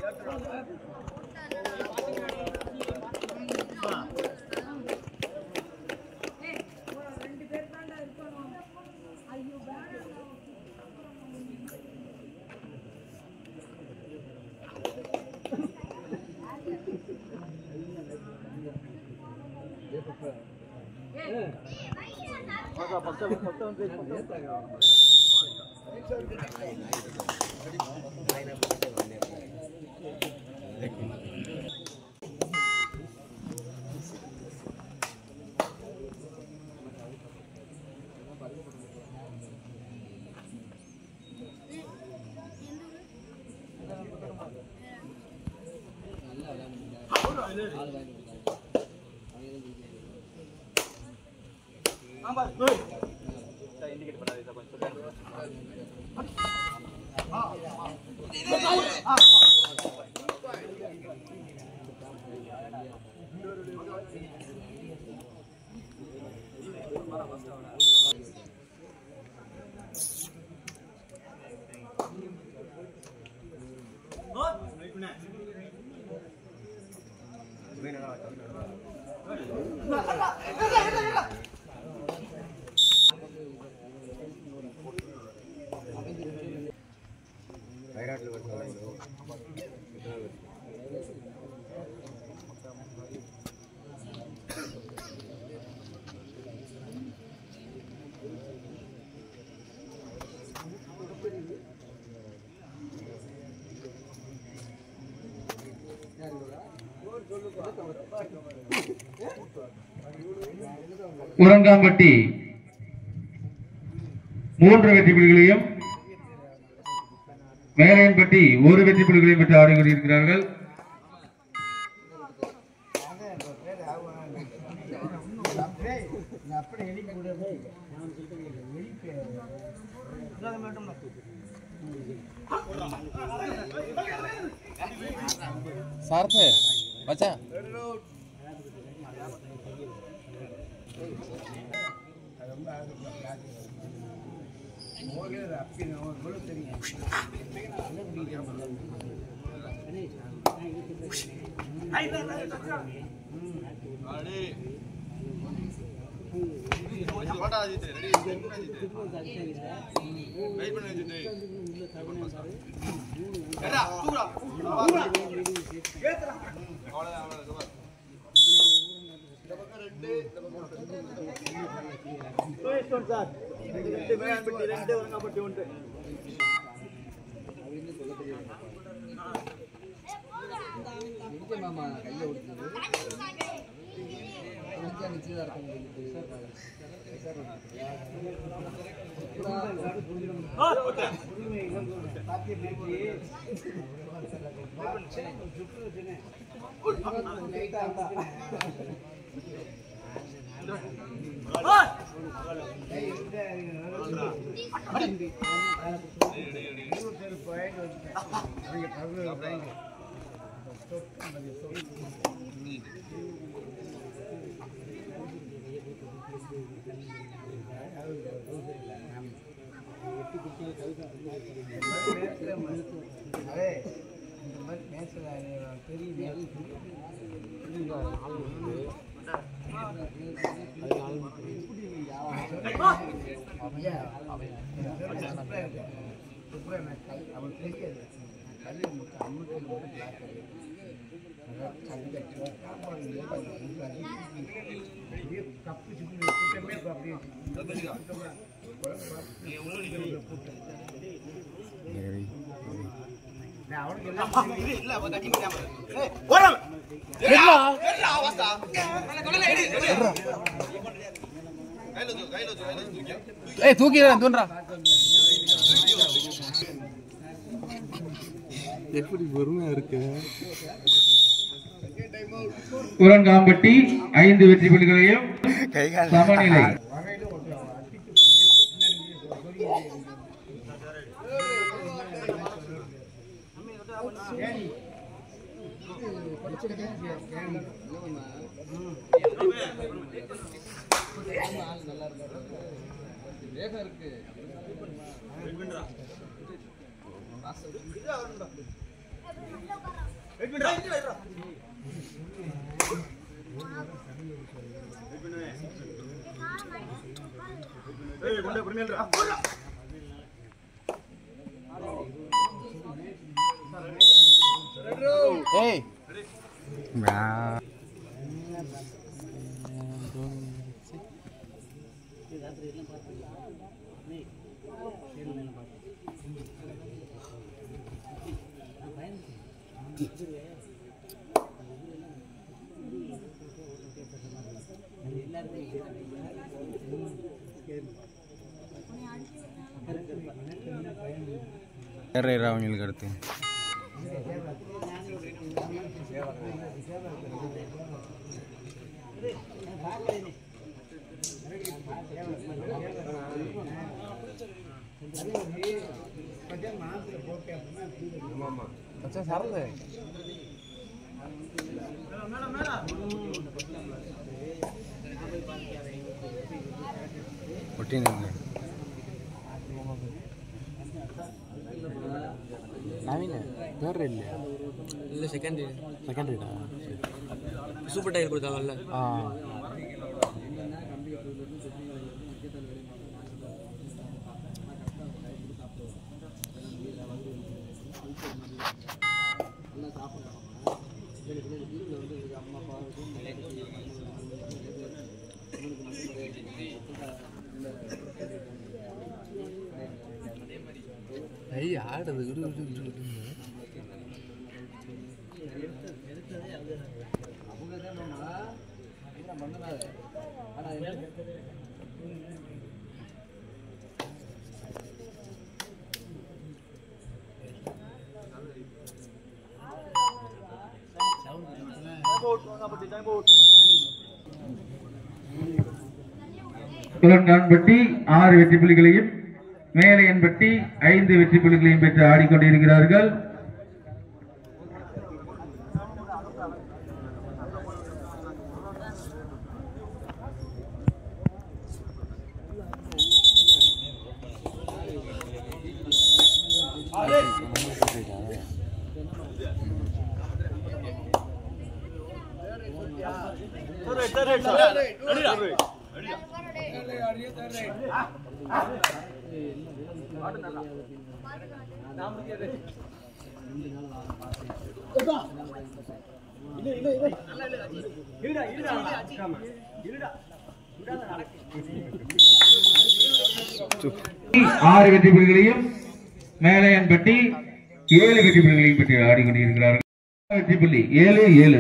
உரங்காம்பட்டி மூன்று வெற்றி புள்ளிகளையும் மேலையன்பட்டி ஒரு வெற்றி புள்ளிகளையும் பெற்று ஆடிக்கொண்டிருக்கிறார்கள் சார்த்து மச்சான் ஏய் தூக்கிடுறேன் தூண்டுறா எப்படி பொறுமையா இருக்கு உரங்காம்பட்டி ஐந்து வெற்றி புள்ளிகளையும் சமநிலை ஏய் வேற அவங்களுக்கு அடுத்து மச்சான் சரது ஒட்டினாங்க நவீன பேர் இல்லையா இல்லை செகண்ட் செகண்ட் ரேட்டா சூப்பர் டயர் கொடுத்தாங்கல்ல ஆ ஐய் ஆடுது விடு விடு விடு விடு குளங்கான்பட்டி ஆறு வெற்றி புள்ளிகளையும் மேலையன்பட்டி ஐந்து வெற்றி புள்ளிகளையும் பெற்று ஆடிக்கொண்டிருக்கிறார்கள் ஆறு வெற்றி புள்ளிகளையும் மேலையன்பட்டி ஏழு வெற்றி புள்ளிகளையும் பெற்று ஆடிக்கொண்டிருக்கிறார்கள் வெற்றி புள்ளி ஏழு ஏழு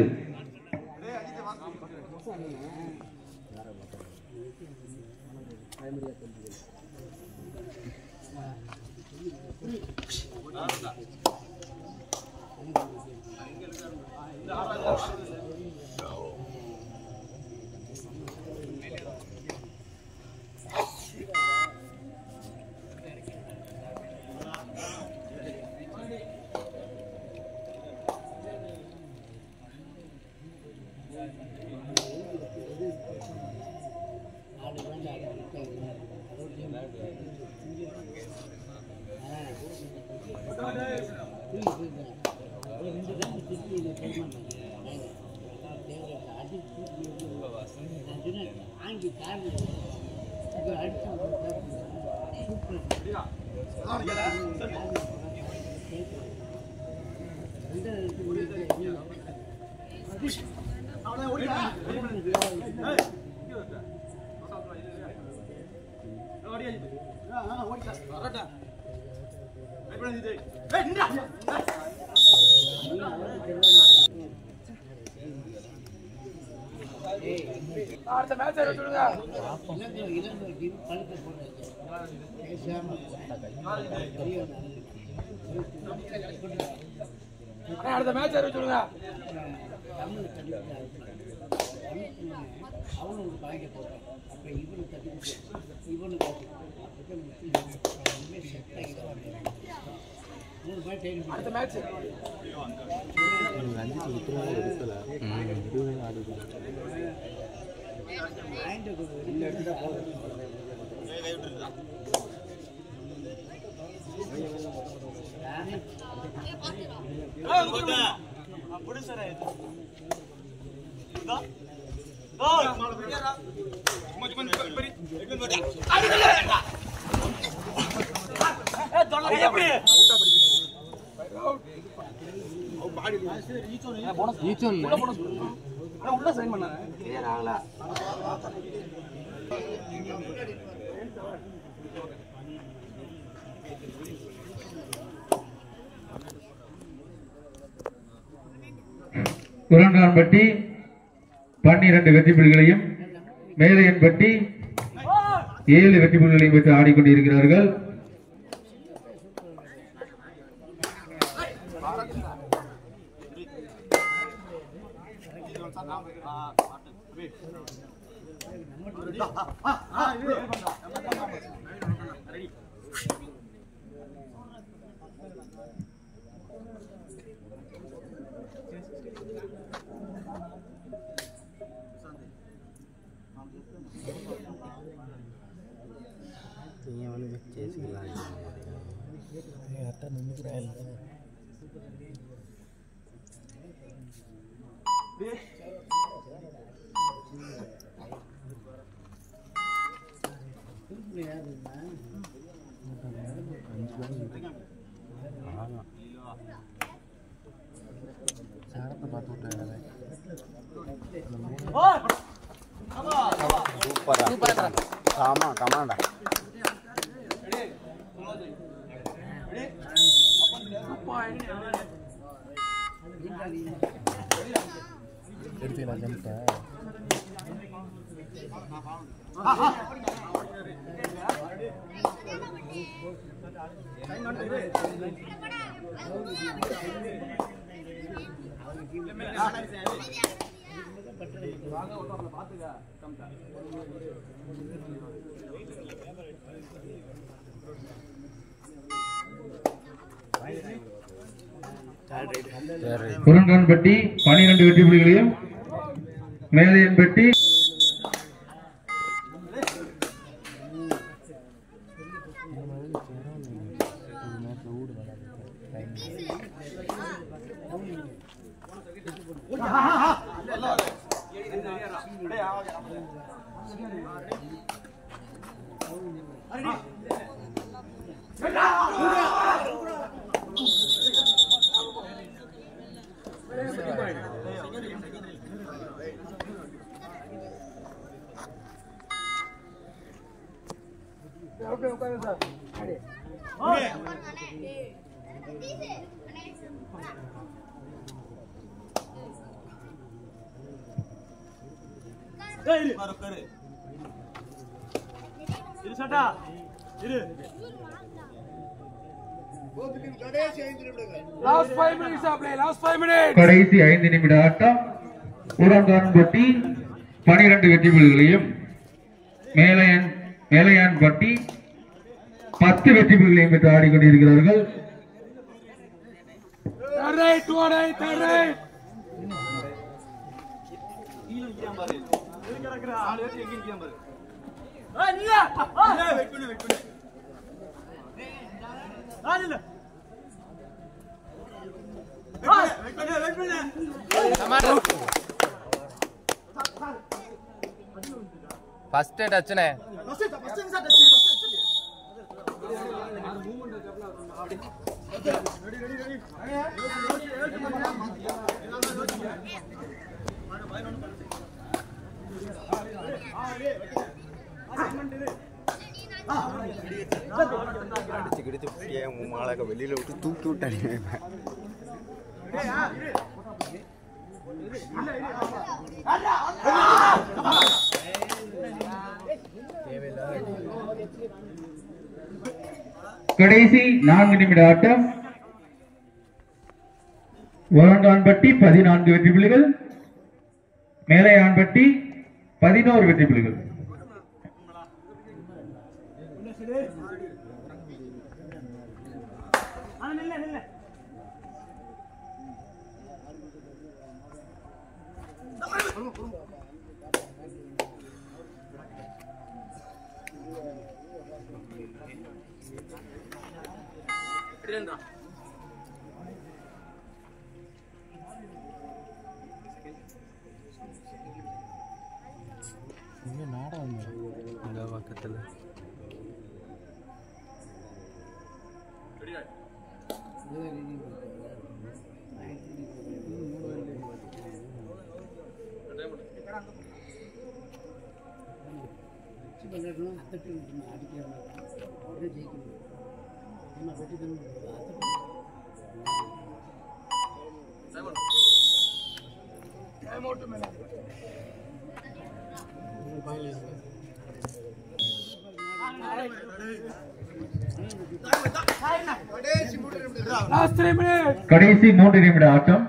அஞ்சு விட்டுருவாங்க எடுக்கல இதுவே ஆடுது குரங்கான்பட்டி பன்னிரண்டு வெற்றி புள்ளிகளையும் மேலையன்பட்டி ஏழு வெற்றி புள்ளிகளையும் பெற்று ஆடிக்கொண்டிருக்கிறார்கள் ஆமா கமாண்டா எடுத்துக்கலாம் ஜம்ப்பா குரங்கான்பட்டி பன்னிரண்டு வெற்றி புள்ளிகளையும் மேலையன்பட்டி கடைசி ஐந்து நிமிட ஆட்டம் குரங்கான்பட்டி பனிரெண்டு வெற்றி புள்ளிகளையும் மேலையன் மேலையான்பட்டி பத்து வெற்றி புள்ளிகளையும் பெற்று ஆடிக்கொண்டிருக்கிறார்கள் ஃபர்ஸ்ட் டச்சுனே அடிச்சு கிடிச்சு ஏன் உன் மாளக வெளியில விட்டு தூக்கி விட்டாங்க கடைசி நான்கு நிமிட ஆட்டம் ஓரங்கான்பட்டி பதினான்கு வெற்றி புள்ளிகள் மேலையான்பட்டி பதினோரு வெற்றி புள்ளிகள் பக்கத்தில் பண்ணணும் அத்தட்டு விட்டுணும் அடிக்கிறவங்க அப்படியே ஜெயிக்கணும் நம்ம வெட்டி தானே அத்தட்டு கடைசி மூன்று நிமிட ஆட்டம்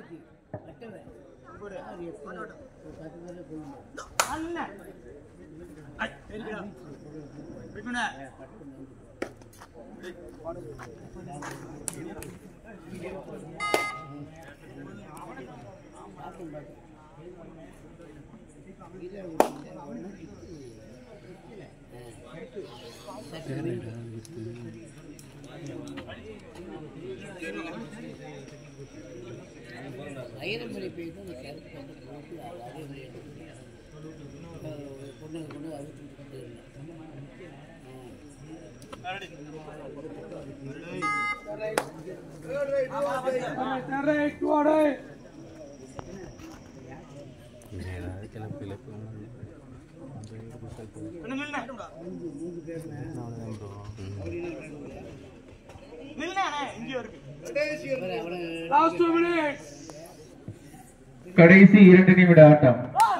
ஐரமலை போய் தான் அந்த கருத்து வந்து போட்டு அதே மாதிரி பொண்ணு கொண்டு அழுத்தி கொண்டு கிளப்பு கிளப்பு கடைசி இரண்டு நிமிட ஆட்டம்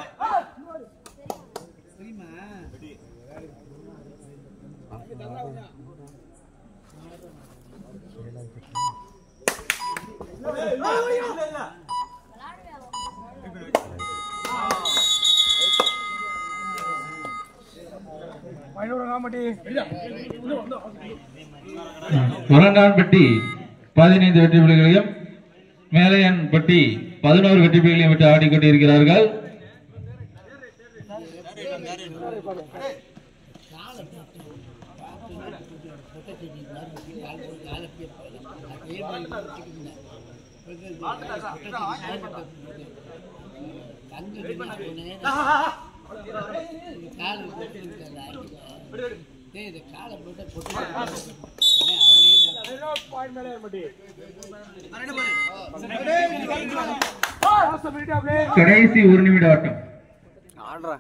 உரங்கான்பட்டி பதினைந்து வெற்றி புள்ளிகளையும் மேலையன்பட்டி பதினோரு வெற்றி புள்ளிகளையும் விட்டு ஆடிக்கொண்டிருக்கிறார்கள் காலை போட்டு பொட்டு அவனே தான் கடைசி ஒரு நிமிட ஆட்டம் ஆடுறா